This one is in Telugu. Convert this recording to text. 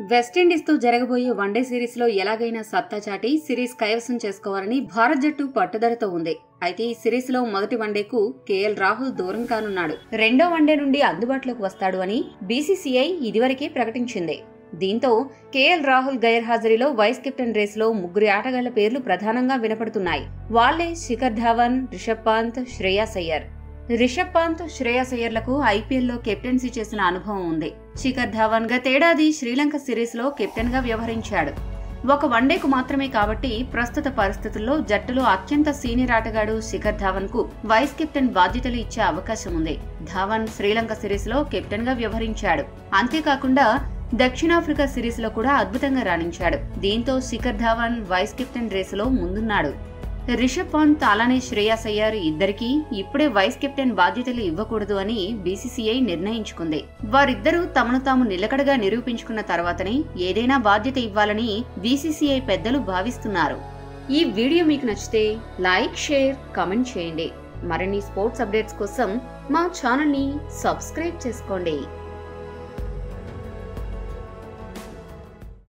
వెస్టిండీస్తో జరగబోయే వన్డే సిరీస్లో ఎలాగైనా సత్తా చాటి సిరీస్ కైవసం చేసుకోవాలని భారత్ జట్టు పట్టుదలతో ఉంది అయితే ఈ సిరీస్లో మొదటి వన్డేకు కేఎల్ రాహుల్ దూరం కానున్నాడు రెండో వన్డే నుండి అందుబాటులోకి వస్తాడు అని బీసీసీఐ ఇదివరకే ప్రకటించింది దీంతో కేఎల్ రాహుల్ గైర్హాజరీలో వైస్ కెప్టెన్ రేసులో ముగ్గురి ఆటగాళ్ల పేర్లు ప్రధానంగా వినపడుతున్నాయి వాళ్లే శిఖర్ ధావన్ రిషబ్ పంత్ శ్రేయాస్ అయ్యర్ రిషబ్ పంత్ శ్రేయాస్ అయ్యర్లకు ఐపీఎల్లో కెప్టెన్సీ చేసిన అనుభవం ఉంది శిఖర్ ధావన్ గతేడాది శ్రీలంక సిరీస్ లో కెప్టెన్ గా వ్యవహరించాడు ఒక వన్డేకు మాత్రమే కాబట్టి ప్రస్తుత పరిస్థితుల్లో జట్టులో అత్యంత సీనియర్ ఆటగాడు శిఖర్ ధావన్ కు వైస్ కెప్టెన్ బాధ్యతలు ఇచ్చే అవకాశం ఉంది ధావన్ శ్రీలంక సిరీస్ లో కెప్టెన్ గా వ్యవహరించాడు అంతేకాకుండా దక్షిణాఫ్రికా సిరీస్ లో కూడా అద్భుతంగా రాణించాడు దీంతో శిఖర్ ధావన్ వైస్ కెప్టెన్ రేసులో ముందున్నాడు రిషబ్ పంత్ అలానే శ్రేయాస్ అయ్యర్ ఇద్దరికీ ఇప్పుడే వైస్ కెప్టెన్ బాధ్యతలు ఇవ్వకూడదు అని బీసీసీఐ నిర్ణయించుకుంది వారిద్దరూ తమను తాము నిలకడగా నిరూపించుకున్న తర్వాతనే ఏదైనా బాధ్యత ఇవ్వాలని బీసీసీఐ పెద్దలు భావిస్తున్నారు ఈ వీడియో మీకు నచ్చితే లైక్ షేర్ కామెంట్ చేయండి మరిన్ని స్పోర్ట్స్ అప్డేట్స్ కోసం మా ఛానల్ని సబ్స్క్రైబ్ చేసుకోండి